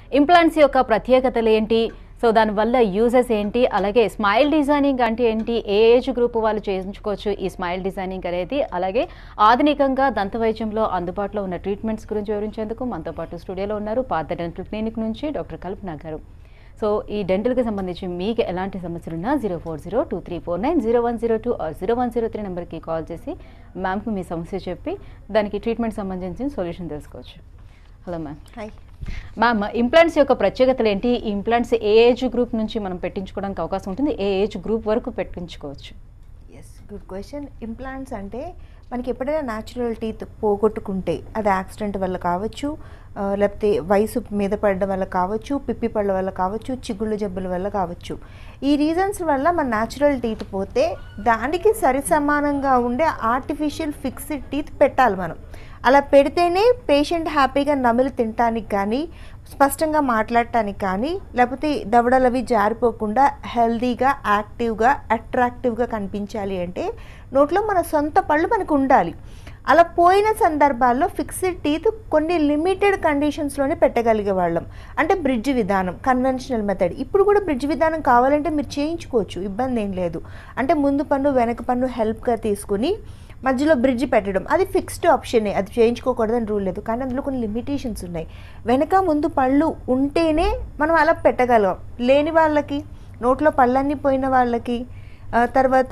Implants యొక్క ప్రత్యేకతలు ఏంటి సో దానివల్ల యూజెస్ ఏంటి అలాగే స్మైల్ డిజైనింగ్ అంటే ఏంటి ఏ ఏజ్ గ్రూప్ వాళ్ళు చేయించుకోవచ్చు ఈ స్మైల్ డిజైనింగ్ అనేది అలాగే ఆధునికంగా దంత వైద్యంలో అందుబాటులో ఉన్న ట్రీట్మెంట్స్ గురించి వివరించేందుకు మనతో పాటు స్టూడియోలో ఉన్నారు పాత డెంటల్ క్లినిక్ నుంచి డాక్టర్ కల్పన గారు సో ఈ డెంటల్కి సంబంధించి మీకు ఎలాంటి సమస్యలు ఉన్నా zero four zero two three four nine zero one zero two zero one zero three నెంబర్కి కాల్ చేసి మ్యామ్కి మీ సమస్య చెప్పి దానికి ట్రీట్మెంట్ సంబంధించిన సొల్యూషన్ తెలుసుకోవచ్చు hello ma'am hi ma'am implants యొక్క ప్రత్యేకతలు ఏంటి ఈ ఇంప్లాంట్స్ ఏ ఏజ్ గ్రూప్ నుంచి మనం పెట్టించుకోవడానికి అవకాశం ఉంటుంది ఏ ఏజ్ గ్రూప్ వరకు పెట్టించుకోవచ్చు ఎస్ గుడ్ క్వశ్చన్ ఇంప్లాంట్స్ అంటే మనకి ఎప్పుడైనా న్యాచురల్ టీత్ పోగొట్టుకుంటే అది యాక్సిడెంట్ వల్ల కావచ్చు ఆ, లేకపోతే వయసు మీద పడడం వల్ల కావచ్చు పిప్పి పళ్ళ వల్ల కావచ్చు చిగుళ్ళు జబ్బుల వల్ల కావచ్చు ఈ రీజన్స్ వల్ల మన న్యాచురల్ టీత్ పోతే దానికి సరి సమానంగా ఉండే ఆర్టిఫిషియల్ ఫిక్స్డ్ టీత్ పెట్టాలి మనం అలా పెడితేనే పేషెంట్ హ్యాపీగా నమిలి తినటానికి కానీ స్పష్టంగా మాట్లాడటానికి కానీ లేకపోతే దవడలు అవి జారిపోకుండా హెల్దీగా యాక్టివ్గా అట్రాక్టివ్గా కనిపించాలి అంటే నోట్లో మన సొంత పళ్ళు మనకు ఉండాలి అలా పోయిన సందర్భాల్లో ఫిక్స్డ్ టీత్ కొన్ని లిమిటెడ్ కండిషన్స్లోనే పెట్టగలిగే వాళ్ళం అంటే బ్రిడ్జ్ విధానం కన్వెన్షనల్ మెథడ్ ఇప్పుడు కూడా బ్రిడ్జ్ విధానం కావాలంటే మీరు చేయించుకోవచ్చు ఇబ్బంది ఏం లేదు అంటే ముందు పన్ను వెనక పన్ను హెల్ప్గా తీసుకుని మధ్యలో బ్రిడ్జ్ పెట్టడం అది ఫిక్స్డ్ ఆప్షనే అది చేయించుకోకూడదని రూల్ లేదు కానీ అందులో కొన్ని లిమిటేషన్స్ ఉన్నాయి వెనక ముందు పళ్ళు ఉంటేనే మనం అలా పెట్టగలం లేని వాళ్ళకి నోట్లో పళ్ళన్నీ పోయిన వాళ్ళకి ఆ, తర్వాత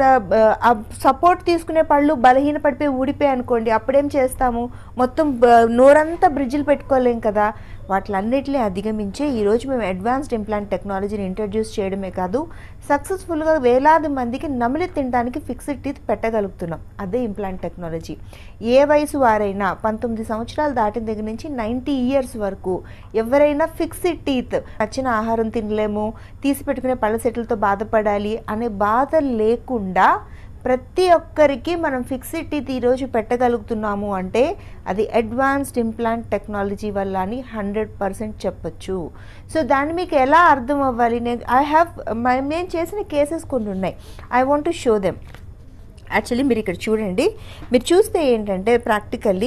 సపోర్ట్ తీసుకునే పళ్ళు బలహీన పడిపోయి ఊడిపోయి అనుకోండి అప్పుడేం చేస్తాము మొత్తం బ- నోరంతా బ్రిడ్జిలు పెట్టుకోలేం కదా వాటిలన్నిటిని అధిగమించే ఈరోజు మేము అడ్వాన్స్డ్ ఇంప్లాంట్ టెక్నాలజీని ఇంట్రడ్యూస్ చేయడమే కాదు సక్సెస్ఫుల్గా వేలాది మందికి నమిలి తినడానికి ఫిక్స్డ్ టీత్ పెట్టగలుగుతున్నాం అదే ఇంప్లాంట్ టెక్నాలజీ ఏ వయసు వారైనా పంతొమ్మిది సంవత్సరాలు దాటిన దగ్గర నుంచి నైంటీ ఇయర్స్ వరకు ఎవరైనా ఫిక్స్డ్ టీత్ నచ్చిన ఆహారం తినలేము తీసి పెట్టుకునే పళ్ళ సెట్లతో బాధపడాలి అనే బాధ లేకుండా ప్రతి ఒక్కరికి మనం ఫిక్స్డ్ టీత్ ఈరోజు పెట్టగలుగుతున్నాము అంటే అది అడ్వాన్స్డ్ ఇంప్లాంట్ టెక్నాలజీ వల్ల అని హండ్రెడ్ పర్సెంట్ చెప్పొచ్చు సో దాన్ని మీకు ఎలా అర్థం అవ్వాలి నేను ఐ హ్యావ్ మేము చేసిన కేసెస్ కొన్ని ఉన్నాయి I want to show them actually మీరు ఇక్కడ చూడండి మీరు చూస్తే ఏంటంటే ప్రాక్టికల్లీ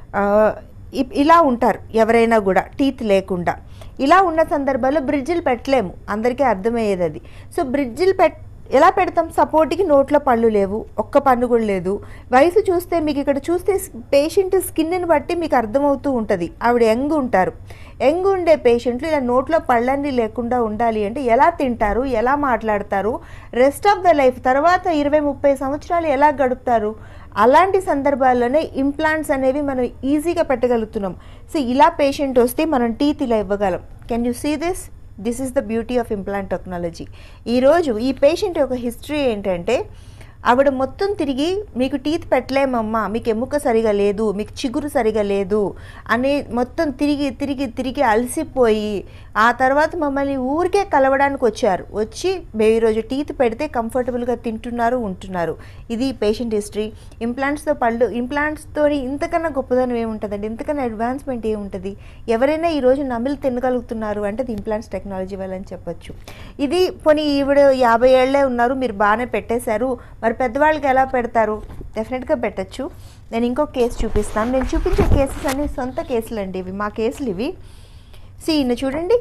ఇలా ఉంటారు ఎవరైనా కూడా టీత్ లేకుండా ఇలా ఉన్న సందర్భాల్లో బ్రిడ్జిలు పెట్టలేము అందరికీ అర్థమయ్యేది అది సో బ్రిడ్జిలు పెట్ ఎలా పెడతాం సపోర్ట్కి నోట్లో పళ్ళు లేవు ఒక్క పన్ను కూడా లేదు వయసు చూస్తే మీకు ఇక్కడ చూస్తే పేషెంట్ స్కిన్ని బట్టి మీకు అర్థమవుతూ ఉంటుంది ఆవిడ యంగ్ ఉంటారు యంగ్ ఉండే పేషెంట్లు ఇలా నోట్లో పళ్ళన్నీ లేకుండా ఉండాలి అంటే ఎలా తింటారు ఎలా మాట్లాడతారు రెస్ట్ ఆఫ్ ద లైఫ్ తర్వాత ఇరవై ముప్పై సంవత్సరాలు ఎలా గడుపుతారు అలాంటి సందర్భాల్లోనే ఇంప్లాంట్స్ అనేవి మనం ఈజీగా పెట్టగలుగుతున్నాం సో ఇలా పేషెంట్ వస్తే మనం టీత్ ఇలా ఇవ్వగలం can you see this this is the beauty of implant technology ఈరోజు ఈ పేషెంట్ యొక్క హిస్టరీ ఏంటంటే ఆవిడ మొత్తం తిరిగి మీకు టీత్ పెట్టలేమమ్మా మీకు ఎముక సరిగా లేదు మీకు చిగురు సరిగా లేదు అనే మొత్తం తిరిగి తిరిగి తిరిగి అలసిపోయి ఆ తర్వాత మమ్మల్ని ఊరికే కలవడానికి వచ్చారు వచ్చి "మే ఈరోజు టీత్ పెడితే కంఫర్టబుల్గా తింటున్నారు ఉంటున్నారు ఇది పేషెంట్ హిస్టరీ ఇంప్లాంట్స్తో పళ్ళు ఇంప్లాంట్స్తో ఇంతకన్నా గొప్పదనం ఏముంటుందండి ఇంతకన్నా అడ్వాన్స్మెంట్ ఏముంటుంది ఎవరైనా ఈరోజు నమిలి తినగలుగుతున్నారు అంటే అది ఇంప్లాంట్స్ టెక్నాలజీ వల్ల అని చెప్పొచ్చు ఇది పోనీ ఈవిడ యాభై ఏళ్లే ఉన్నారు మీరు బాగానే పెట్టేశారు మరి పెద్దవాళ్ళకి ఎలా పెడతారు డెఫినెట్గా పెట్టచ్చు నేను ఇంకో కేసు చూపిస్తాను నేను చూపించే కేసెస్ అన్ని సొంత కేసులు అండి ఇవి మా కేసులు ఇవి సి ఈయన చూడండి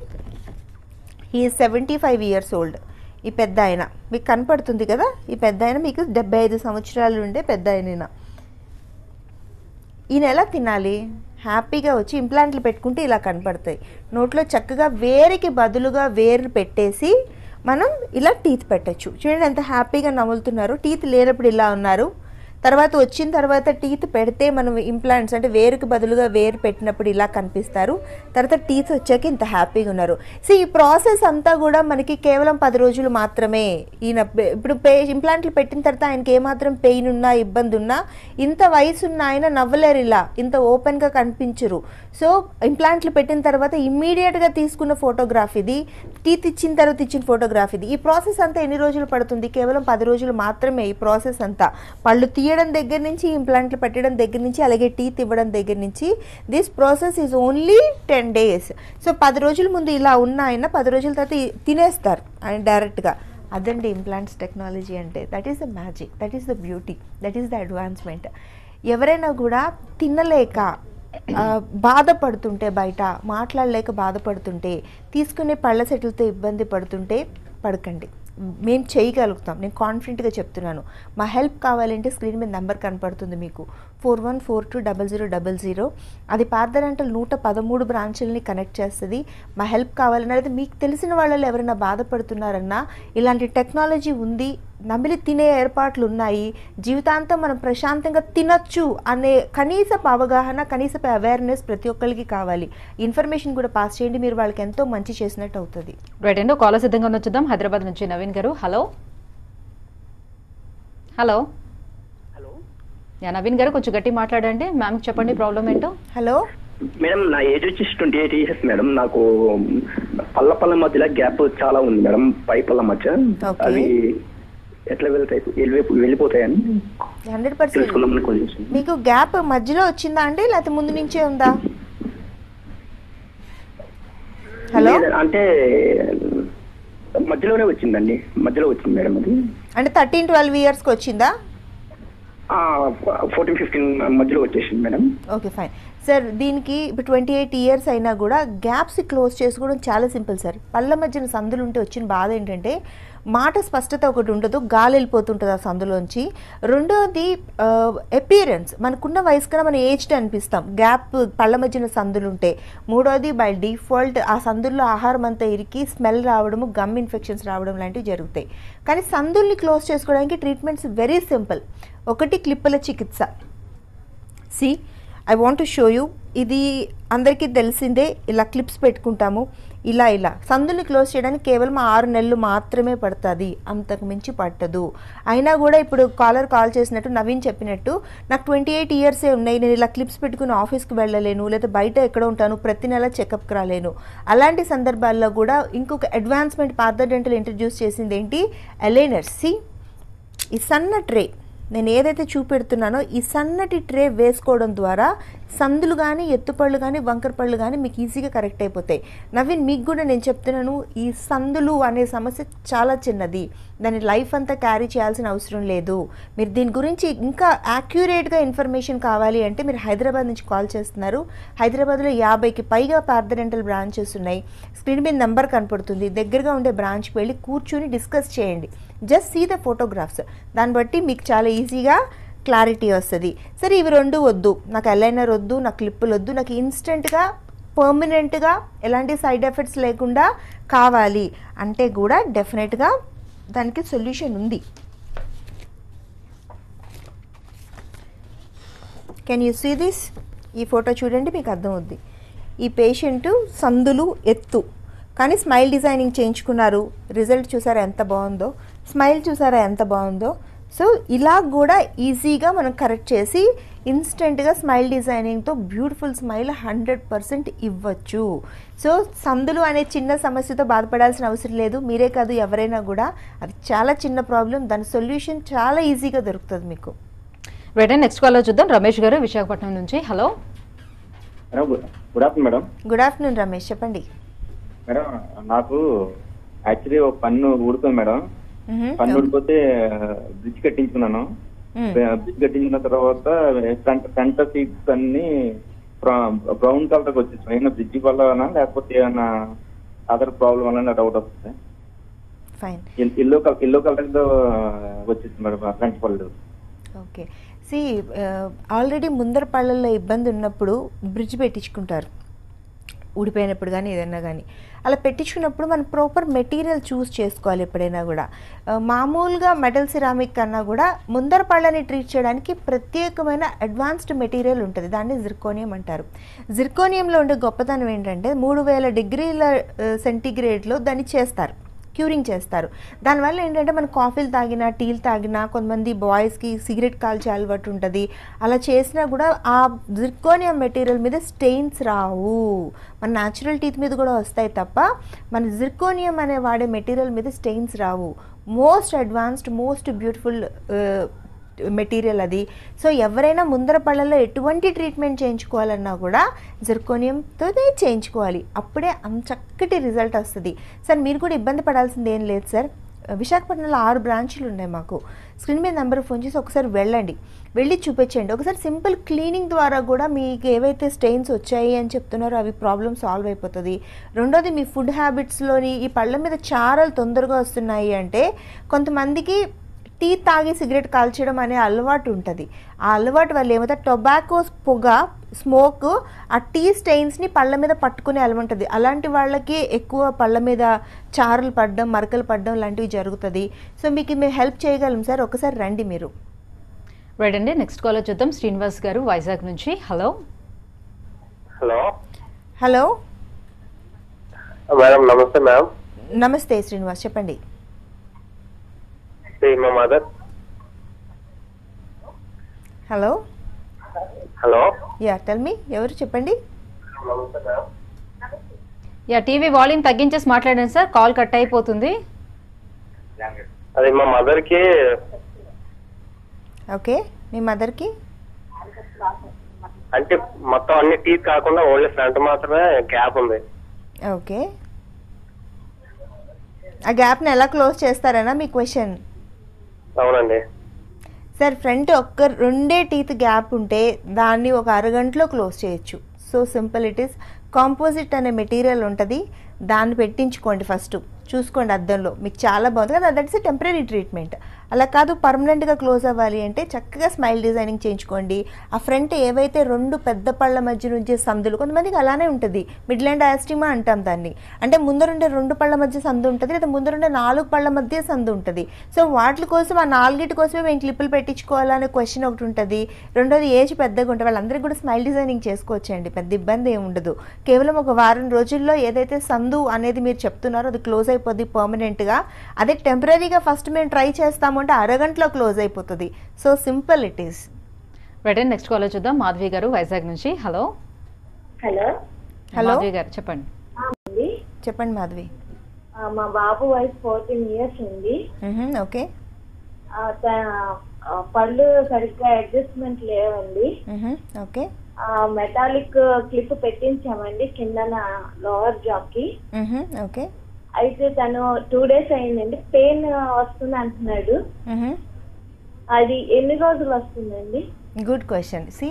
ఈ సెవెంటీ ఫైవ్ ఇయర్స్ ఓల్డ్ ఈ పెద్ద ఆయన మీకు కనపడుతుంది కదా ఈ పెద్ద ఆయన మీకు డెబ్బై ఐదు సంవత్సరాలు ఉండే పెద్ద ఆయన ఈయన. ఈయన ఎలా తినాలి హ్యాపీగా వచ్చి ఇంప్లాంట్లు పెట్టుకుంటే ఇలా కనపడతాయి నోట్లో చక్కగా వేరికి బదులుగా వేరు పెట్టేసి మనం ఇలా టీత్ పెట్టచ్చు చూడండి ఎంత హ్యాపీగా నములుతున్నారు టీత్ లేనప్పుడు ఇలా ఉన్నారు తర్వాత వచ్చిన తర్వాత టీత్ పెడితే మనం ఇంప్లాంట్స్ అంటే వేరుకి బదులుగా వేరు పెట్టినప్పుడు ఇలా కనిపిస్తారు తర్వాత టీత్ వచ్చాక ఇంత హ్యాపీగా ఉన్నారు సో ఈ ప్రాసెస్ అంతా కూడా మనకి కేవలం పది రోజులు మాత్రమే ఈయన పె- ఇప్పుడు పే ఇంప్లాంట్లు పెట్టిన తర్వాత ఆయనకి ఏమాత్రం పెయిన్ ఉన్నా ఇబ్బంది ఉన్నా ఇంత వయసు ఉన్న ఆయన నవ్వలేరు ఇలా ఇంత ఓపెన్గా కనిపించరు సో ఇంప్లాంట్లు పెట్టిన తర్వాత ఇమ్మీడియట్గా తీసుకున్న ఫోటోగ్రాఫ్ ఇది టీత్ ఇచ్చిన తర్వాత ఇచ్చిన ఫోటోగ్రాఫ్ ఇది ఈ ప్రాసెస్ అంతా ఎన్ని రోజులు పడుతుంది కేవలం పది రోజులు మాత్రమే ఈ ప్రాసెస్ అంతా పళ్ళు తీయడం దగ్గర నుంచి ఇంప్లాంట్లు పెట్టడం దగ్గర నుంచి అలాగే టీత్ ఇవ్వడం దగ్గర నుంచి this process is only ten days so పది రోజుల ముందు ఇలా ఉన్న ఆయన పది రోజుల తర్వాత ఈ- తినేస్తారు ఆయన డైరెక్ట్గా అదండి ఇంప్లాంట్స్ టెక్నాలజీ అంటే that is the magic that is the beauty that is the advancement ఎవరైనా కూడా తినలేక ఆ, బాధపడుతుంటే బయట మాట్లాడలేక బాధపడుతుంటే తీసుకునే పళ్ళ సెట్లతో ఇబ్బంది పడుతుంటే పడకండి మేము చేయగలుగుతాం నేను కాన్ఫిడెంట్గా చెప్తున్నాను మా హెల్ప్ కావాలంటే స్క్రీన్ మీద నెంబర్ కనపడుతుంది మీకు four one four two double zero double zero అది పార్థరెంటల్ నూట పదమూడు బ్రాంచుల్ని కనెక్ట్ చేస్తుంది మా హెల్ప్ కావాలన్నది మీకు తెలిసిన వాళ్ళలో ఎవరైనా బాధపడుతున్నారన్నా ఇలాంటి టెక్నాలజీ ఉంది నమిలి తినే ఏర్పాట్లు ఉన్నాయి జీవితాంతం మనం ప్రశాంతంగా తినొచ్చు అనే కనీసపు అవగాహన కనీసపు అవేర్నెస్ ప్రతి ఒక్కరికి కావాలి ఇన్ఫర్మేషన్ కూడా పాస్ చేయండి మీరు వాళ్ళకి ఎంతో మంచి చేసినట్టు అవుతుంది రైట్ అండి కాల్ సిద్ధంగా వచ్చేద్దాం హైదరాబాద్ నుంచి నవీన్ గారు hello hello hello yeah Naveen గారు కొంచెం గట్టి మాట్లాడండి మ్యామ్కి చెప్పండి ప్రాబ్లం ఏంటో హలో మేడం నా ఏజ్ వచ్చేసి ట్వంటీ ఎయిట్ ఇయర్స్ మేడం నాకు పళ్ళ పళ్ళ మధ్యలో గ్యాప్ చాలా ఉంది మేడం పై పళ్ళ మధ్య Okay. అవి ఎట్లా వెళ్తాయి వెళ్ళిపో- వెళ్ళిపోతాయని హండ్రెడ్ పర్సెంట్ తెలుసుకుందామని కొంచెం మీకు గ్యాప్ మధ్యలో వచ్చిందా అండి లేకపోతే ముందు నుంచే ఉందా హలో లేదు, అంటే మధ్యలోనే వచ్చిందండి మధ్యలో వచ్చింది మేడం అది అంటే థర్టీన్ ట్వెల్వ్ ఇయర్స్కి వచ్చిందా ఫోర్టీన్ ఫిఫ్టీన్ మధ్యలో వచ్చేసింది మేడం ఓకే ఫైన్ సార్ దీనికి ఇప్పుడు ట్వంటీ ఎయిట్ ఇయర్స్ అయినా కూడా గ్యాప్స్ క్లోజ్ చేసుకోవడం చాలా సింపుల్ సార్ పళ్ళ మధ్యన సందులు ఉంటే వచ్చిన బాధ ఏంటంటే మాట స్పష్టత ఒకటి ఉండదు గాలి వెళ్ళిపోతుంటుంది ఆ సందులోంచి రెండోది అపియరెన్స్ మనకున్న వయసు కన్నా మనం ఏజ్డ్ అనిపిస్తాం గ్యాప్ పళ్ళ మధ్యన సందులు ఉంటే మూడోది బై డిఫాల్ట్ ఆ సందుల్లో ఆహారం అంతా ఇరికి స్మెల్ రావడము గమ్ ఇన్ఫెక్షన్స్ రావడం లాంటివి జరుగుతాయి కానీ సందుల్ని క్లోజ్ చేసుకోవడానికి ట్రీట్మెంట్స్ వెరీ సింపుల్ ఒకటి క్లిప్పుల చికిత్స see I want to show you ఇది అందరికీ తెలిసిందే ఇలా క్లిప్స్ పెట్టుకుంటాము ఇలా ఇలా సందుని క్లోజ్ చేయడానికి కేవలం ఆరు నెలలు మాత్రమే పడుతుంది అంతకు మించి పట్టదు అయినా కూడా ఇప్పుడు కాలర్ కాల్ చేసినట్టు నవీన్ చెప్పినట్టు నాకు ట్వంటీ ఎయిట్ ఇయర్సే ఉన్నాయి నేను ఇలా క్లిప్స్ పెట్టుకుని ఆఫీస్కి వెళ్ళలేను లేదా బయట ఎక్కడ ఉంటాను ప్రతి నెల చెకప్కి రాలేను అలాంటి సందర్భాల్లో కూడా ఇంకొక అడ్వాన్స్మెంట్ పార్థ డెంటల్ ఇంట్రడ్యూస్ చేసింది ఏంటి ఎలైనర్స్ సి ఈ సన్న ట్రే నేను ఏదైతే చూపెడుతున్నానో ఈ సన్నటి ట్రే వేసుకోవడం ద్వారా సందులు కానీ ఎత్తుపళ్ళు కానీ వంకర పళ్ళు కానీ మీకు ఈజీగా కరెక్ట్ అయిపోతాయి నవీన్ మీకు కూడా నేను చెప్తున్నాను ఈ సందులు అనే సమస్య చాలా చిన్నది దాని లైఫ్ అంతా క్యారీ చేయాల్సిన అవసరం లేదు మీరు దీని గురించి ఇంకా యాక్యురేట్గా ఇన్ఫర్మేషన్ కావాలి అంటే మీరు హైదరాబాద్ నుంచి కాల్ చేస్తున్నారు హైదరాబాద్లో యాభైకి పైగా పార్థడెంటల్ బ్రాంచెస్ ఉన్నాయి స్క్రీన్ మీద నెంబర్ కనపడుతుంది దగ్గరగా ఉండే బ్రాంచ్కి వెళ్ళి కూర్చుని డిస్కస్ చేయండి జస్ట్ సీ ద ఫోటోగ్రాఫ్స్ దాన్ని బట్టి మీకు చాలా ఈజీగా క్లారిటీ వస్తుంది సరే ఇవి రెండు వద్దు నాకు ఎలైనర్ వద్దు నాకు క్లిప్పులు వద్దు నాకు ఇన్స్టెంట్గా పర్మనెంట్గా ఎలాంటి సైడ్ ఎఫెక్ట్స్ లేకుండా కావాలి అంటే కూడా డెఫినెట్గా దానికి సొల్యూషన్ ఉంది కెన్ యూ సీ దిస్ ఈ ఫోటో చూడండి మీకు అర్థమవుద్ది ఈ పేషెంట్ సందులు ఎత్తు కానీ స్మైల్ డిజైనింగ్ చేయించుకున్నారు రిజల్ట్ చూసారా ఎంత బాగుందో స్మైల్ చూసారా ఎంత బాగుందో సో ఇలా కూడా ఈజీగా మనం కరెక్ట్ చేసి ఇన్స్టెంట్గా స్మైల్ డిజైనింగ్తో బ్యూటిఫుల్ స్మైల్ హండ్రెడ్ పర్సెంట్ ఇవ్వచ్చు సో సందులు అనే చిన్న సమస్యతో బాధపడాల్సిన అవసరం లేదు మీరే కాదు ఎవరైనా కూడా అది చాలా చిన్న ప్రాబ్లం దాని సొల్యూషన్ చాలా ఈజీగా దొరుకుతుంది మీకు రైట్ అండ్ నెక్స్ట్ కాల్లో చూద్దాం రమేష్ గారు విశాఖపట్నం నుంచి hello madam good good afternoon madam good afternoon Ramesh చెప్పండి మేడం నాకు యాక్చువల్లీ ఒక పన్ను ఊడుతుంది మేడం మ్హూ. పన్ను ఊడిపోతే బ్రిడ్జ్ కట్టించుకున్నాను మ్. బ్రిడ్జ్ కట్టించిన తర్వాత ఫ్రంట్ ఫ్రంట్ సీట్స్ అన్ని బ్రౌన్ కలర్ వచ్చేసాయి ఏమైనా బ్రిడ్జ్ వల్ల లేకపోతే ఏమైనా అదర్ ప్రాబ్లం వల్ల డౌట్ వస్తుంది fine yellow colour yellow colour వచ్చేసింది మేడం ఫ్రంట్ పళ్ళు ఓకే సి ఆల్రెడీ ముందర పళ్ళల్లో ఇబ్బంది ఉన్నప్పుడు బ్రిడ్జ్ పెట్టించుకుంటారు ఊడిపోయినప్పుడు కానీ ఏదైనా కానీ అలా పెట్టించుకున్నప్పుడు మనం ప్రాపర్ మెటీరియల్ చూస్ చేసుకోవాలి ఎప్పుడైనా కూడా ఆ, మామూలుగా మెటల్ సిరామిక్ కన్నా కూడా ముందర పళ్ళని ట్రీట్ చేయడానికి ప్రత్యేకమైన అడ్వాన్స్డ్ మెటీరియల్ ఉంటుంది దాన్ని జిర్కోనియం అంటారు జిర్కోనియంలో ఉండే గొప్పతనం ఏంటంటే మూడు వేల డిగ్రీల సెంటీగ్రేడ్లో దాన్ని చేస్తారు క్యూరింగ్ చేస్తారు దానివల్ల ఏంటంటే మనం కాఫీలు తాగినా టీలు తాగినా కొంతమంది బాయ్స్కి సిగరెట్ కాల్చే అలవాటు ఉంటుంది అలా చేసినా కూడా ఆ జిర్కోనియం మెటీరియల్ మీద స్టెయిన్స్ రావు మన న్యాచురల్ టీత్ మీద కూడా వస్తాయి తప్ప మన జిర్కోనియం అనే వాడే మెటీరియల్ మీద స్టెయిన్స్ రావు most advanced most beautiful material అది సో ఎవరైనా ముందర పళ్ళలో ఎటువంటి ట్రీట్మెంట్ చేయించుకోవాలన్నా కూడా జిర్కోనియంతోనే చేయించుకోవాలి అప్పుడే అంత చక్కటి రిజల్ట్ వస్తుంది సార్ మీరు కూడా ఇబ్బంది పడాల్సింది ఏం లేదు సార్ విశాఖపట్నంలో ఆరు బ్రాంచ్లు ఉన్నాయి మాకు స్క్రీన్ మీద నెంబర్ ఫోన్ చేసి ఒకసారి వెళ్ళండి వెళ్ళి చూపించండి ఒకసారి సింపుల్ క్లీనింగ్ ద్వారా కూడా మీకు ఏవైతే స్టెయిన్స్ వచ్చాయి అని చెప్తున్నారో అవి ప్రాబ్లమ్ సాల్వ్ అయిపోతుంది రెండోది మీ ఫుడ్ హ్యాబిట్స్లోని ఈ పళ్ళ మీద చారలు తొందరగా వస్తున్నాయి అంటే కొంతమందికి టీ తాగి సిగరెట్ కాల్చడం అనే అలవాటు ఉంటుంది ఆ అలవాటు వల్ల ఏమైతే టొబాకో పొగ స్మోక్ ఆ టీ స్టెయిన్స్ని పళ్ళ మీద పట్టుకునే అలవాటు ఉంటుంది అలాంటి వాళ్ళకి ఎక్కువ పళ్ళ మీద చారలు పడడం మరకలు పడడం లాంటివి జరుగుతుంది సో మీకు మేము హెల్ప్ చేయగలం సార్ ఒకసారి రండి మీరు రైట్ అండి నెక్స్ట్ కాల్ చూద్దాం శ్రీనివాస్ గారు వైజాగ్ నుంచి హలో హలో హలో మేడం నమస్తే మేడం నమస్తే శ్రీనివాస్ చెప్పండి ఇది మా mother hello hello yeah tell me ఎవరు చెప్పండి నమస్తే మేడం యా టీవీ వాల్యూమ్ తగ్గించేసి మాట్లాడండి సార్ కాల్ కట్ అయిపోతుంది అది మా మదర్ కి ఓకే మీ మదర్కి అంటే మొత్తం అన్ని టీత్ కాకుండా ఓన్లీ ఫ్రంట్ మాత్రమే గ్యాప్ ఉంది ఓకే ఆ గ్యాప్ని ఎలా క్లోజ్ చేస్తారనా మీ క్వశ్చన్ అవునండి సార్ ఫ్రంట్ ఒక్క రెండే టీత్ గ్యాప్ ఉంటే దాన్ని ఒక అరగంటలో క్లోజ్ చేయొచ్చు so simple it is composite అనే మెటీరియల్ ఉంటుంది దాన్ని పెట్టించుకోండి ఫస్ట్ చూసుకోండి అద్దంలో మీకు చాలా బాగుంది కదా దట్స్ ఎ టెంపరీ ట్రీట్మెంట్ అలా కాదు పర్మనెంట్గా క్లోజ్ అవ్వాలి అంటే చక్కగా స్మైల్ డిజైనింగ్ చేయించుకోండి ఆ ఫ్రంట్ ఏవైతే రెండు పెద్ద పళ్ళ మధ్య నుంచి సందులు కొంతమందికి అలానే ఉంటుంది మిడ్ ల్యాండ్ ఆస్టిమా అంటాం దాన్ని అంటే ముందరుండే రెండు పళ్ళ మధ్య సందు ఉంటుంది లేదా ముందరుండే నాలుగు పళ్ళ మధ్య సందు ఉంటుంది సో వాటి కోసం ఆ నాలుగిటి కోసమే మేము క్లిప్పులు పెట్టించుకోవాలనే క్వశ్చన్ ఒకటి ఉంటుంది రెండోది ఏజ్ పెద్దగా ఉంటే వాళ్ళందరికీ కూడా స్మైల్ డిజైనింగ్ చేసుకోవచ్చండి పెద్ద ఇబ్బంది ఏమి ఉండదు కేవలం ఒక వారం రోజుల్లో ఏదైతే సందు అనేది మీరు చెప్తున్నారో అది క్లోజ్ అయిపోద్ది పర్మనెంట్గా అదే టెంపరీగా ఫస్ట్ మేము ట్రై చేస్తాము అంటే అరగంటలో క్లోజ్ అయిపోతుంది so simple it is right అండి నెక్స్ట్ కాల్ చూద్దాం మాధవి గారు వైజాగ్ నుంచి హలో హలో హలో. మాధవి గారు చెప్పండి అండి చెప్పండి మాధవి ఆ, మా బాబు వయసు ఫోర్టీన్ ఇయర్స్ ఉంది మ్హూ, ఓకే ఆ, త- ఆ, పళ్ళు సరిగ్గా అడ్జస్ట్మెంట్ లేవండి మ్హూ, ఓకే మెటాలిక్ క్లిప్ పెట్టించామండి కింద లోవర్ జాబ్ కి మ్హూ, ఓకే అయితే తను టూ డేస్ అయిందండి పెయిన్ వస్తుంది అంటున్నాడు మ్హూ. అది ఎన్ని రోజులు వస్తుందండి గుడ్ క్వశ్చన్ సి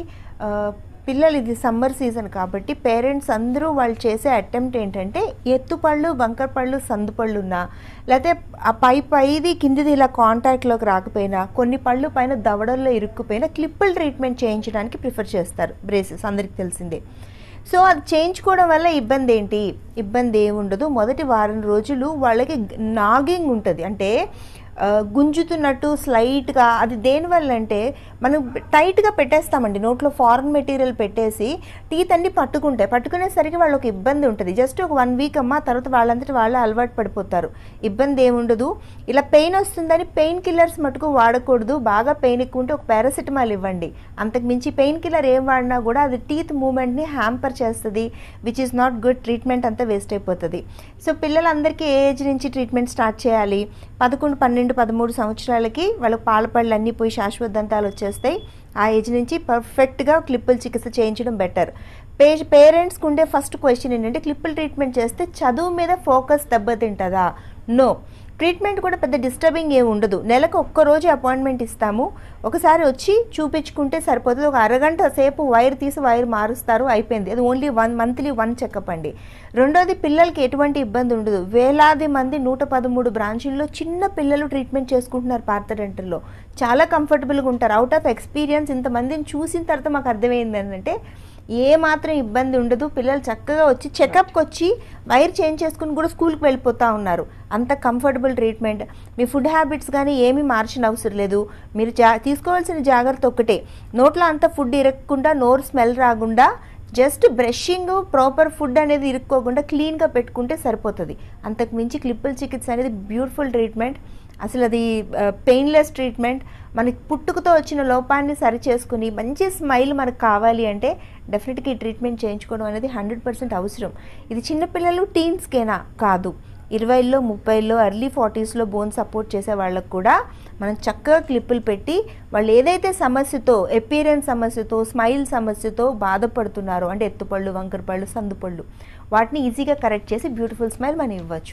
పిల్లలు ఇది సమ్మర్ సీజన్ కాబట్టి పేరెంట్స్ అందరూ వాళ్ళు చేసే అటెంప్ట్ ఏంటంటే ఎత్తుపళ్ళు వంకర పళ్ళు సందు పళ్ళు ఉన్నా లేకపోతే ఆ పై పైది కిందిది ఇలా కాంటాక్ట్లోకి రాకపోయినా కొన్ని పళ్ళు పైన దవడల్లో ఇరుక్కుపోయినా క్లిప్పుల్ ట్రీట్మెంట్ చేయించడానికి ప్రిఫర్ చేస్తారు బ్రేసెస్ అందరికి తెలిసిందే సో అది చేయించుకోవడం వల్ల ఇబ్బంది ఏంటి ఇబ్బంది ఏమి ఉండదు మొదటి వారం రోజులు వాళ్ళకి నాగింగ్ ఉంటుంది అంటే ఆ, గుంజుతున్నట్టు స్లైట్గా అది దేనివల్ల అంటే మనం టైట్గా పెట్టేస్తామండి నోట్లో ఫారెన్ మెటీరియల్ పెట్టేసి టీత్ అన్ని పట్టుకుంటాయి పట్టుకునేసరికి వాళ్ళకి ఇబ్బంది ఉంటుంది జస్ట్ ఒక వన్ వీక్ అమ్మ తర్వాత వాళ్ళంతటి వాళ్ళే అలవాటు పడిపోతారు ఇబ్బంది ఏముండదు ఇలా పెయిన్ వస్తుందని పెయిన్ కిల్లర్స్ మటుకు వాడకూడదు బాగా పెయిన్ ఎక్కువ ఉంటే ఒక పారాసిటమాల్ ఇవ్వండి అంతకు మించి పెయిన్ కిల్లర్ ఏం వాడినా కూడా అది టీత్ మూమెంట్ని హ్యాంపర్ చేస్తుంది which is not good treatment అంతా వేస్ట్ అయిపోతుంది సో పిల్లలందరికీ ఏ ఏజ్ నుంచి ట్రీట్మెంట్ స్టార్ట్ చేయాలి పదకొండు పన్నెండు పదమూడు సంవత్సరాలకి వాళ్ళకి పాల పళ్ళు అన్నీ పోయి శాశ్వత దంతాలు వచ్చేస్తాయి ఆ ఏజ్ నుంచి పర్ఫెక్ట్గా క్లిప్పుల చికిత్స చేయించడం బెటర్ పే పేరెంట్స్కి ఉండే ఫస్ట్ క్వశ్చన్ ఏంటంటే క్లిప్పుల ట్రీట్మెంట్ చేస్తే చదువు మీద ఫోకస్ దెబ్బతింటుందా నో ట్రీట్మెంట్ కూడా పెద్ద డిస్టర్బింగ్ ఏమి ఉండదు నెలకు ఒక్క రోజు అపాయింట్మెంట్ ఇస్తాము ఒకసారి వచ్చి చూపించుకుంటే సరిపోతుంది ఒక అరగంట సేపు వైర్ తీసి వైర్ మారుస్తారు అయిపోయింది అది only one monthly one checkup అండి రెండోది పిల్లలకి ఎటువంటి ఇబ్బంది ఉండదు వేలాది మంది నూట పదమూడు బ్రాంచుల్లో చిన్న పిల్లలు ట్రీట్మెంట్ చేసుకుంటున్నారు పార్థ డెంటల్లో చాలా కంఫర్టబుల్గా ఉంటారు అవుట్ ఆఫ్ ఎక్స్పీరియన్స్ ఇంతమందిని చూసిన తర్వాత మాకు అర్థమైంది ఏంటంటే ఏ మాత్రం ఇబ్బంది ఉండదు పిల్లలు చక్కగా వచ్చి చెకప్కి వచ్చి వైర్ చేంజ్ చేసుకుని కూడా స్కూల్కి వెళ్ళిపోతూ ఉన్నారు అంత కంఫర్టబుల్ ట్రీట్మెంట్ మీ ఫుడ్ హ్యాబిట్స్ కానీ ఏమీ మార్చిన అవసరం లేదు మీరు జా తీసుకోవాల్సిన జాగ్రత్త ఒకటే నోట్లో అంత ఫుడ్ ఇరగకుండా నోరు స్మెల్ రాకుండా జస్ట్ బ్రషింగ్ ప్రాపర్ ఫుడ్ అనేది ఇరుక్కోకుండా క్లీన్గా పెట్టుకుంటే సరిపోతుంది అంతకు మించి క్లిప్పుల చికిత్స అనేది బ్యూటిఫుల్ ట్రీట్మెంట్ అసలు అది పెయిన్లెస్ ట్రీట్మెంట్ మనకి పుట్టుకతో వచ్చిన లోపాన్ని సరి చేసుకుని మంచి స్మైల్ మనకు కావాలి అంటే డెఫినెట్గా ఈ ట్రీట్మెంట్ చేయించుకోవడం అనేది హండ్రెడ్ పర్సెంట్ అవసరం ఇది చిన్నపిల్లలు టీన్స్కేనా కాదు ఇరవైలో ముప్పైలో ఎర్లీ ఫార్టీస్లో బోన్ సపోర్ట్ చేసే వాళ్ళకు కూడా మనం చక్కగా క్లిప్పులు పెట్టి వాళ్ళు ఏదైతే సమస్యతో ఎపీరియన్స్ సమస్యతో స్మైల్ సమస్యతో బాధపడుతున్నారో అంటే ఎత్తుపళ్ళు వంకరపళ్ళు సందుపళ్ళు వాటిని ఈజీగా కరెక్ట్ చేసి బ్యూటిఫుల్ స్మైల్ మనం ఇవ్వచ్చు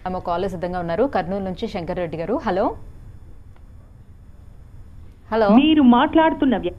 ఆమె కాలర్ సిద్ధంగా ఉన్నారు కర్నూలు నుంచి శంకర్ రెడ్డి గారు హలో హలో మీరు మాట్లాడుతున్న వ్య-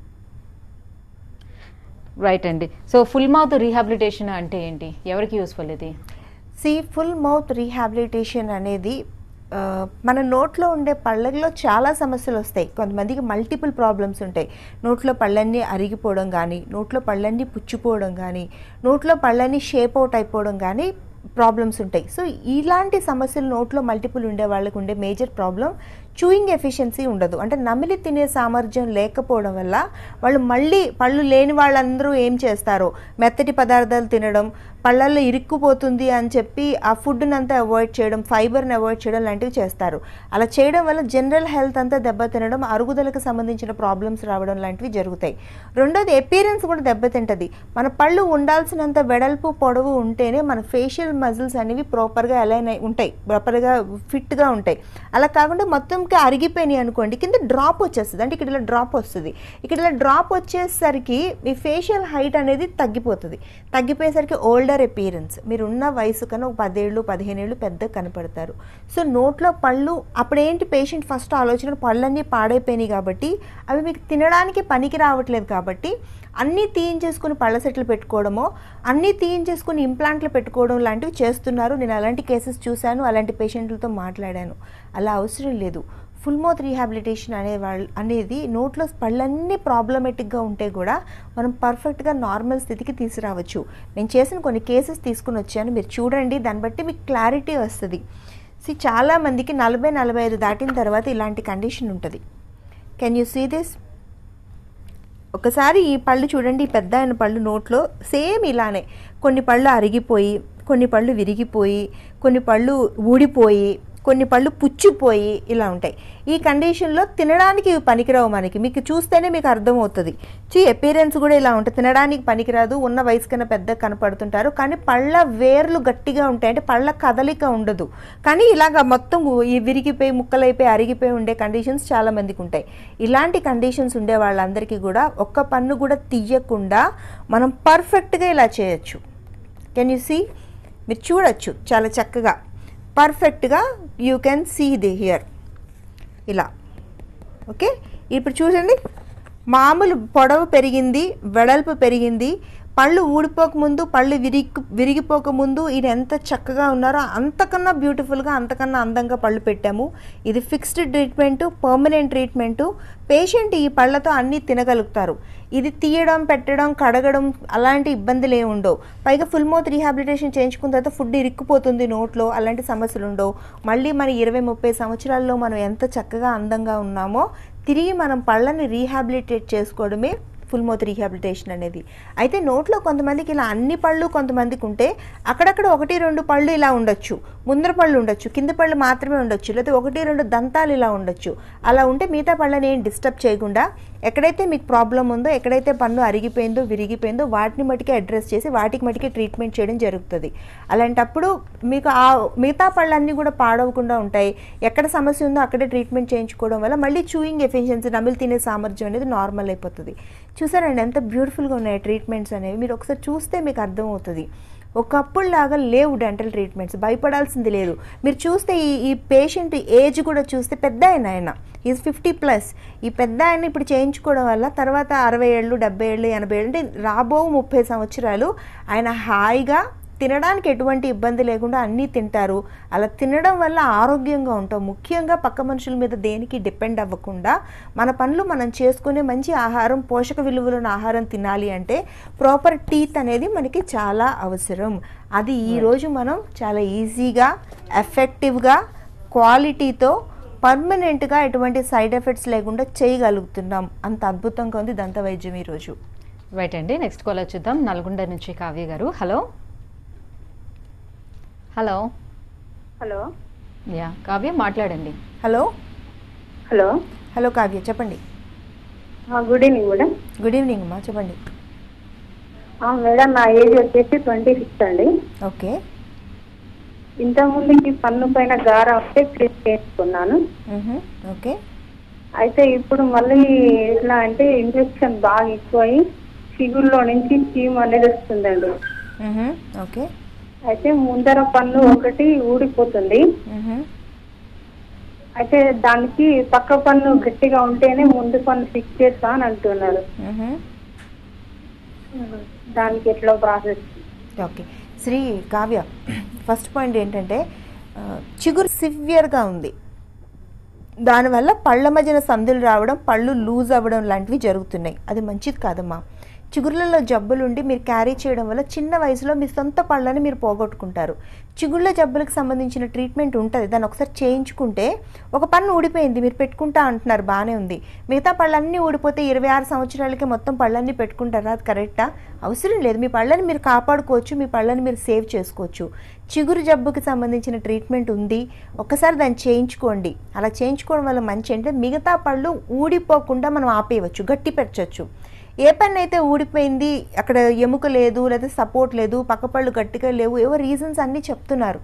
రైట్ అండి సో ఫుల్ మౌత్ రీహాబిలిటేషన్ అంటే ఏంటి ఎవరికి యూస్ఫుల్ ఇది సి ఫుల్ మౌత్ రీహాబిలిటేషన్ అనేది ఆ, మన నోట్లో ఉండే పళ్ళలో చాలా సమస్యలు వస్తాయి కొంతమందికి మల్టిపుల్ ప్రాబ్లమ్స్ ఉంటాయి నోట్లో పళ్ళన్నీ అరిగిపోవడం కానీ నోట్లో పళ్ళన్నీ పుచ్చిపోవడం కానీ నోట్లో పళ్ళన్నీ షేప్ అవుట్ అయిపోవడం కానీ ప్రాబ్లమ్స్ ఉంటాయి సో ఇలాంటి సమస్యలు నోట్లో మల్టిపుల్ ఉండే వాళ్ళకు ఉండే మేజర్ ప్రాబ్లం చూయింగ్ ఎఫిషియన్సీ ఉండదు అంటే నమిలి తినే సామర్థ్యం లేకపోవడం వల్ల వాళ్ళు మళ్ళీ పళ్ళు లేని వాళ్ళందరూ ఏం చేస్తారో మెత్తటి పదార్థాలు తినడం పళ్ళల్లో ఇరుక్కుపోతుంది అని చెప్పి ఆ ఫుడ్ని అంతా అవాయిడ్ చేయడం ఫైబర్ని అవాయిడ్ చేయడం లాంటివి చేస్తారు అలా చేయడం వల్ల జనరల్ హెల్త్ అంతా దెబ్బతినడం అరుగుదలకు సంబంధించిన ప్రాబ్లమ్స్ రావడం లాంటివి జరుగుతాయి రెండోది ఎపీరెన్స్ కూడా దెబ్బతింటది మన పళ్ళు ఉండాల్సినంత వెడల్పు పొడవు ఉంటేనే మన ఫేషియల్ మజిల్స్ అనేవి ప్రాపర్గా అలైన్ అయి ఉంటాయి ప్రాపర్గా ఫిట్గా ఉంటాయి అలా కాకుండా మొత్తంకి అరిగిపోయినాయి అనుకోండి కింద డ్రాప్ వచ్చేస్తుంది అంటే ఇక్కడ ఇలా డ్రాప్ వస్తుంది ఇక్కడ ఇలా డ్రాప్ వచ్చేసరికి మీ ఫేషియల్ హైట్ అనేది తగ్గిపోతుంది తగ్గిపోయేసరికి ఓల్డర్ ఎపీరెన్స్ మీరు ఉన్న వయసు కన్నా ఒక పదేళ్ళు పదిహేను ఏళ్ళు పెద్ద కనపడతారు సో నోట్లో పళ్ళు అప్పుడేంటి పేషెంట్ ఫస్ట్ ఆలోచన పళ్ళన్నీ పాడైపోయినాయి కాబట్టి అవి మీకు తినడానికి పనికి రావట్లేదు కాబట్టి అన్నీ తీయించేసుకుని పళ్ళ సెట్లు పెట్టుకోవడమో అన్నీ తీయించేసుకుని ఇంప్లాంట్లు పెట్టుకోవడం లాంటివి చేస్తున్నారు నేను అలాంటి కేసెస్ చూశాను అలాంటి పేషెంట్లతో మాట్లాడాను అలా అవసరం లేదు ఫుల్ మౌత్ రీహాబిలిటేషన్ అనే వాళ్ళు అనేది నోట్లో పళ్ళన్నీ ప్రాబ్లమేటిక్గా ఉంటే కూడా మనం పర్ఫెక్ట్గా నార్మల్ స్థితికి తీసుకురావచ్చు నేను చేసిన కొన్ని కేసెస్ తీసుకుని వచ్చాను మీరు చూడండి దాన్ని బట్టి మీకు క్లారిటీ వస్తుంది సి చాలామందికి నలభై నలభై ఐదు దాటిన తర్వాత ఇలాంటి కండిషన్ ఉంటుంది కెన్ యూ సీ దిస్ ఒకసారి ఈ పళ్ళు చూడండి ఈ పెద్ద అయిన పళ్ళు నోట్లో సేమ్ ఇలానే కొన్ని పళ్ళు అరిగిపోయి కొన్ని పళ్ళు విరిగిపోయి కొన్ని పళ్ళు ఊడిపోయి కొన్ని పళ్ళు పుచ్చిపోయి ఇలా ఉంటాయి ఈ కండిషన్లో తినడానికి ఇవి పనికిరావు మనకి మీకు చూస్తేనే మీకు అర్థమవుతుంది చీ అపీరెన్స్ కూడా ఇలా ఉంటుంది తినడానికి పనికిరాదు ఉన్న వయసు కన్నా పెద్ద కనపడుతుంటారు కానీ పళ్ళ వేర్లు గట్టిగా ఉంటాయి అంటే పళ్ళ కదలిక ఉండదు కానీ ఇలాగ మొత్తం ఈ విరిగిపోయి ముక్కలైపోయి అరిగిపోయి ఉండే కండిషన్స్ చాలా మందికి ఉంటాయి ఇలాంటి కండిషన్స్ ఉండే వాళ్ళందరికీ కూడా ఒక్క పన్ను కూడా తీయకుండా మనం పర్ఫెక్ట్గా ఇలా చేయొచ్చు కెన్ యూ సీ మీరు చూడొచ్చు చాలా చక్కగా పర్ఫెక్ట్గా you can see the here ఇలా ఓకే ఇప్పుడు చూడండి మామూలు పొడవు పెరిగింది వెడల్పు పెరిగింది పళ్ళు ఊడిపోకముందు పళ్ళు విరిగి విరిగిపోకముందు ఈయన ఎంత చక్కగా ఉన్నారో అంతకన్నా బ్యూటిఫుల్గా అంతకన్నా అందంగా పళ్ళు పెట్టాము ఇది fixed treatment permanent treatment patient ఈ పళ్ళతో అన్నీ తినగలుగుతారు ఇది తీయడం పెట్టడం కడగడం అలాంటి ఇబ్బందులు ఏమి ఉండవు పైగా ఫుల్ మౌత్ రీహాబిలిటేషన్ చేయించుకున్న తర్వాత ఫుడ్ ఇరుక్కుపోతుంది నోట్లో అలాంటి సమస్యలు ఉండవు మళ్ళీ మన ఇరవై ముప్పై సంవత్సరాల్లో మనం ఎంత చక్కగా అందంగా ఉన్నామో తిరిగి మనం పళ్ళని రీహాబిలిటేట్ చేసుకోవడమే ఫుల్ మౌత్ రీహాబిలిటేషన్ అనేది అయితే నోట్లో కొంతమందికి ఇలా అన్ని పళ్ళు కొంతమందికి ఉంటే అక్కడక్కడ ఒకటి రెండు పళ్ళు ఇలా ఉండొచ్చు ముందర పళ్ళు ఉండొచ్చు కింద పళ్ళు మాత్రమే ఉండొచ్చు లేకపోతే ఒకటి రెండు దంతాలు ఇలా ఉండొచ్చు అలా ఉంటే మిగతా పళ్ళని ఏం డిస్టర్బ్ చేయకుండా ఎక్కడైతే మీకు ప్రాబ్లం ఉందో ఎక్కడైతే పన్ను అరిగిపోయిందో విరిగిపోయిందో వాటిని మటుకే అడ్రస్ చేసి వాటికి మటుకే ట్రీట్మెంట్ చేయడం జరుగుతుంది అలాంటప్పుడు మీకు ఆ మిగతా పళ్ళన్నీ కూడా పాడవకుండా ఉంటాయి ఎక్కడ సమస్య ఉందో అక్కడే ట్రీట్మెంట్ చేయించుకోవడం వల్ల మళ్ళీ చూయింగ్ ఎఫిషియన్సీ నమిలి తినే సామర్థ్యం అనేది నార్మల్ అయిపోతుంది చూసారండి ఎంత బ్యూటిఫుల్గా ఉన్నాయి ట్రీట్మెంట్స్ అనేవి మీరు ఒకసారి చూస్తే మీకు అర్థమవుతుంది ఒకప్పుడు లాగా లేవు డెంటల్ ట్రీట్మెంట్స్ భయపడాల్సింది లేదు మీరు చూస్తే ఈ ఈ పేషెంట్ ఏజ్ కూడా చూస్తే పెద్ద ఆయన ఆయన ఈజ్ ఫిఫ్టీ ప్లస్ ఈ పెద్ద ఆయన ఇప్పుడు చేయించుకోవడం వల్ల తర్వాత అరవై ఏళ్ళు డెబ్బై ఏళ్ళు ఎనభై ఏళ్ళు అంటే రాబో ముప్పై సంవత్సరాలు ఆయన హాయిగా తినడానికి ఎటువంటి ఇబ్బంది లేకుండా అన్నీ తింటారు అలా తినడం వల్ల ఆరోగ్యంగా ఉంటాం ముఖ్యంగా పక్క మనుషుల మీద దేనికి డిపెండ్ అవ్వకుండా మన పనులు మనం చేసుకునే మంచి ఆహారం పోషక విలువలున్న ఆహారం తినాలి అంటే ప్రాపర్ టీత్ అనేది మనకి చాలా అవసరం అది ఈరోజు మనం చాలా ఈజీగా ఎఫెక్టివ్గా క్వాలిటీతో పర్మనెంట్గా ఎటువంటి సైడ్ ఎఫెక్ట్స్ లేకుండా చేయగలుగుతున్నాం అంత అద్భుతంగా ఉంది దంత వైద్యం ఈరోజు రైట్ అండి నెక్స్ట్ కాల్ చూద్దాం నల్గొండ నుంచి కావ్య గారు hello hello hello yeah Kavya మాట్లాడండి హలో హలో హలో కావ్య చెప్పండి good evening madam good evening అమ్మా చెప్పండి మేడం నా ఏజ్ వచ్చేసి ట్వంటీ సిక్స్ అండి ఓకే ఇంతకుముందు ఈ పన్ను పైన గార వస్తే క్లీన్ చేసుకున్నాను మ్హూ. ఓకే అయితే ఇప్పుడు మళ్ళీ ఎట్లా అంటే ఇన్ఫెక్షన్ బాగా ఎక్కువయి చిగుల్లో నుంచి చీమ్ అనేది వస్తుందండి మ్హూ. ఓకే అయితే ముందర పన్ను ఒకటి ఊడిపోతుంది మ్హూ. అయితే దానికి పక్క పన్ను గట్టిగా ఉంటేనే ముందు పన్ను ఫిక్స్ చేస్తా అని అంటున్నారు మ్హూ. దానికి ఎట్లా process okay Shri Kavya first point ఏంటంటే ఆ, చిగురు సివియర్గా ఉంది దానివల్ల పళ్ళ మధ్యన సందులు రావడం పళ్ళు లూజ్ అవ్వడం లాంటివి జరుగుతున్నాయి అది మంచిది కాదమ్మా చిగుర్లలో జబ్బులు ఉండి మీరు క్యారీ చేయడం వల్ల చిన్న వయసులో మీ సొంత పళ్ళని మీరు పోగొట్టుకుంటారు చిగుళ్ళ జబ్బులకు సంబంధించిన ట్రీట్మెంట్ ఉంటుంది దాన్ని ఒకసారి చేయించుకుంటే ఒక పన్ను ఊడిపోయింది మీరు పెట్టుకుంటా అంటున్నారు బాగానే ఉంది మిగతా పళ్ళన్నీ ఊడిపోతే ఇరవై ఆరు సంవత్సరాలకి మొత్తం పళ్ళన్నీ పెట్టుకుంటారా అది కరెక్టా అవసరం లేదు మీ పళ్ళని మీరు కాపాడుకోవచ్చు మీ పళ్ళని మీరు సేవ్ చేసుకోవచ్చు చిగురు జబ్బుకి సంబంధించిన ట్రీట్మెంట్ ఉంది ఒక్కసారి దాన్ని చేయించుకోండి అలా చేయించుకోవడం వల్ల మంచి అంటే మిగతా పళ్ళు ఊడిపోకుండా మనం ఆపేయవచ్చు గట్టి పెంచవచ్చు ఏ పని అయితే ఊడిపోయింది అక్కడ ఎముక లేదు లేదా సపోర్ట్ లేదు పక్క పళ్ళు గట్టిగా లేవు ఏవో రీజన్స్ అన్నీ చెప్తున్నారు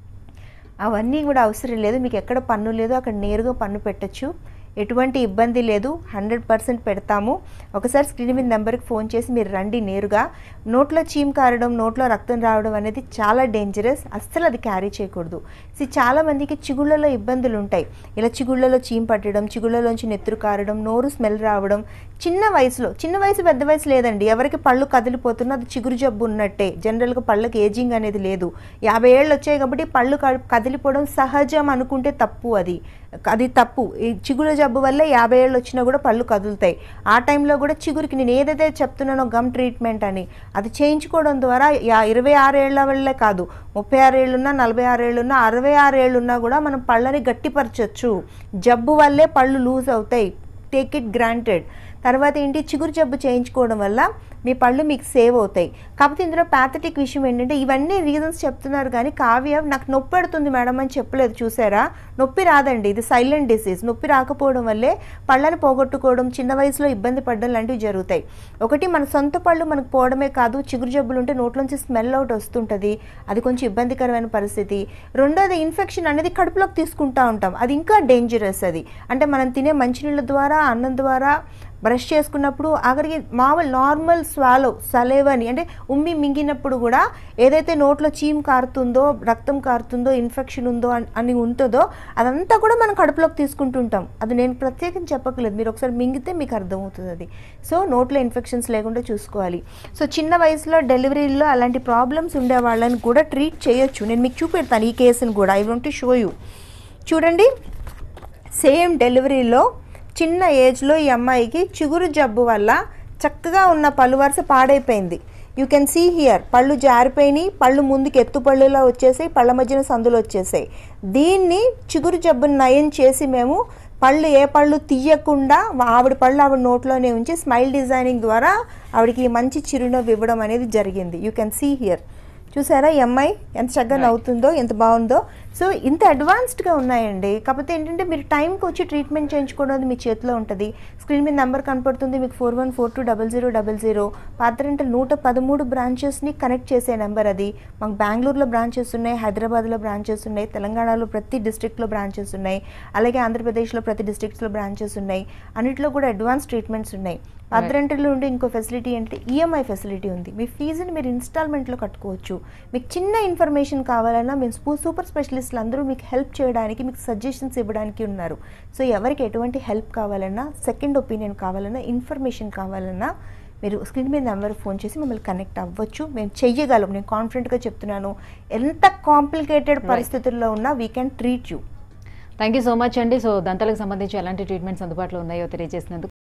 అవన్నీ కూడా అవసరం లేదు మీకు ఎక్కడ పన్ను లేదు అక్కడ నేరుగా పన్ను పెట్టచ్చు ఎటువంటి ఇబ్బంది లేదు హండ్రెడ్ పర్సెంట్ పెడతాము ఒకసారి స్క్రీన్ మీద నెంబర్కి ఫోన్ చేసి మీరు రండి నేరుగా నోట్లో చీమ్ కారడం నోట్లో రక్తం రావడం అనేది చాలా డేంజరస్ అస్సలు అది క్యారీ చేయకూడదు సో చాలామందికి చిగుళ్ళలో ఇబ్బందులు ఉంటాయి ఇలా చిగుళ్ళలో చీమ్ పట్టడం చిగుళ్ళలోంచి నెత్తురు కారడం నోరు స్మెల్ రావడం చిన్న వయసులో చిన్న వయసు పెద్ద వయసు లేదండి ఎవరికి పళ్ళు కదిలిపోతున్నా అది చిగురు జబ్బు ఉన్నట్టే జనరల్గా పళ్ళకి ఏజింగ్ అనేది లేదు యాభై ఏళ్ళు వచ్చాయి కాబట్టి పళ్ళు క- కదిలిపోవడం సహజం అనుకుంటే తప్పు అది అది తప్పు ఈ చిగురు జబ్బు వల్ల యాభై ఏళ్ళు వచ్చినా కూడా పళ్ళు కదులుతాయి ఆ టైంలో కూడా చిగురికి నేను ఏదైతే చెప్తున్నానో గమ్ ట్రీట్మెంట్ అని అది చేయించుకోవడం ద్వారా యా ఇరవై ఆరేళ్ల వల్లే కాదు ముప్పై ఆరేళ్ళున్నా నలభై ఆరేళ్ళున్నా అరవై ఆరేళ్ళున్నా కూడా మనం పళ్ళని గట్టిపరచచ్చు జబ్బు వల్లే పళ్ళు లూజ్ అవుతాయి టేక్ ఇట్ గ్రాంటెడ్ తర్వాత ఏంటి చిగురు జబ్బు చేయించుకోవడం వల్ల మీ పళ్ళు మీకు సేవ్ అవుతాయి కాకపోతే ఇందులో ప్యాథటిక్ విషయం ఏంటంటే ఇవన్నీ రీజన్స్ చెప్తున్నారు కానీ కావ్య నాకు నొప్పి పెడుతుంది మేడం అని చెప్పలేదు చూసారా నొప్పి రాదండి ఇది సైలెంట్ డిసీజ్ నొప్పి రాకపోవడం వల్లే పళ్ళని పోగొట్టుకోవడం చిన్న వయసులో ఇబ్బంది పడడం లాంటివి జరుగుతాయి ఒకటి మన సొంత పళ్ళు మనకు పోవడమే కాదు చిగురు జబ్బులు ఉంటే నోట్లోంచి స్మెల్ అవుట్ వస్తుంటుంది అది కొంచెం ఇబ్బందికరమైన పరిస్థితి రెండోది ఇన్ఫెక్షన్ అనేది కడుపులోకి తీసుకుంటా ఉంటాం అది ఇంకా డేంజరస్ అది అంటే మనం తినే మంచినీళ్ళ ద్వారా అన్నం ద్వారా బ్రష్ చేసుకున్నప్పుడు ఆఖరికి మామూలు నార్మల్ స్వాలో సలేవని అంటే ఉమ్మి మింగినప్పుడు కూడా ఏదైతే నోట్లో చీమ్ కారుతుందో రక్తం కారుతుందో ఇన్ఫెక్షన్ ఉందో అన్- అని ఉంటుందో అదంతా కూడా మనం కడుపులోకి తీసుకుంటుంటాం అది నేను ప్రత్యేకంగా చెప్పకలేదు మీరు ఒకసారి మింగితే మీకు అర్థమవుతుంది అది సో నోట్లో ఇన్ఫెక్షన్స్ లేకుండా చూసుకోవాలి సో చిన్న వయసులో డెలివరీలో అలాంటి ప్రాబ్లమ్స్ ఉండే వాళ్ళని కూడా ట్రీట్ చేయొచ్చు నేను మీకు చూపెడతాను ఈ కేసుని కూడా I want to show you చూడండి సేమ్ డెలివరీలో చిన్న ఏజ్లో ఈ అమ్మాయికి చిగురు జబ్బు వల్ల చక్కగా ఉన్న పళ్ళు వరుస పాడైపోయింది యూ కెన్ సీ హియర్ పళ్ళు జారిపోయినాయి పళ్ళు ముందుకు ఎత్తు పళ్ళులా వచ్చేసాయి పళ్ళ మధ్యన సందులు వచ్చేసాయి దీన్ని చిగురు జబ్బుని నయం చేసి మేము పళ్ళు ఏ పళ్ళు తీయకుండా ఆవిడ పళ్ళు ఆవిడ నోట్లోనే ఉంచి స్మైల్ డిజైనింగ్ ద్వారా ఆవిడకి మంచి చిరునవ్వు ఇవ్వడం అనేది జరిగింది యూ కెన్ సీ హియర్ చూసారా ఈ అమ్మాయి ఎంత చక్కగా నవ్వుతుందో ఎంత బాగుందో సో ఇంత అడ్వాన్స్డ్గా ఉన్నాయండి కాకపోతే ఏంటంటే మీరు టైంకి వచ్చి ట్రీట్మెంట్ చేయించుకోవడం అది మీ చేతిలో ఉంటుంది స్క్రీన్ మీద నెంబర్ కనపడుతుంది మీకు four one four two double zero double zero పాత్రంటే నూట పదమూడు బ్రాంచెస్ని కనెక్ట్ చేసే నెంబర్ అది మాకు బెంగళూరులో బ్రాంచెస్ ఉన్నాయి హైదరాబాద్లో బ్రాంచెస్ ఉన్నాయి తెలంగాణలో ప్రతి డిస్ట్రిక్ట్లో బ్రాంచెస్ ఉన్నాయి అలాగే ఆంధ్రప్రదేశ్లో ప్రతి డిస్ట్రిక్ట్స్లో బ్రాంచెస్ ఉన్నాయి అన్నిట్లో కూడా అడ్వాన్స్ ట్రీట్మెంట్స్ ఉన్నాయి పద్దరెంటలో ఉండే ఇంకో ఫెసిలిటీ అంటే ఈఎంఐ ఫెసిలిటీ ఉంది మీ ఫీజుని మీరు ఇన్స్టాల్మెంట్లో కట్టుకోవచ్చు మీకు చిన్న ఇన్ఫర్మేషన్ కావాలన్నా మేము స్పూ- సూపర్ స్పెషలిస్టులు అందరూ మీకు హెల్ప్ చేయడానికి మీకు సజెషన్స్ ఇవ్వడానికి ఉన్నారు సో ఎవరికి ఎటువంటి హెల్ప్ కావాలన్నా సెకండ్ ఒపీనియన్ కావాలన్నా ఇన్ఫర్మేషన్ కావాలన్నా మీరు స్క్రీన్ మీద నెంబర్ ఫోన్ చేసి మమ్మల్ని కనెక్ట్ అవ్వచ్చు మేము చెయ్యగలం నేను కాన్ఫిడెంట్గా చెప్తున్నాను ఎంత కాంప్లికేటెడ్ పరిస్థితుల్లో ఉన్నా we can treat you thank you so much అండి సో దంతాలకు సంబంధించి ఎలాంటి ట్రీట్మెంట్స్ అందుబాటులో ఉన్నాయో తెలియజేసినందుకు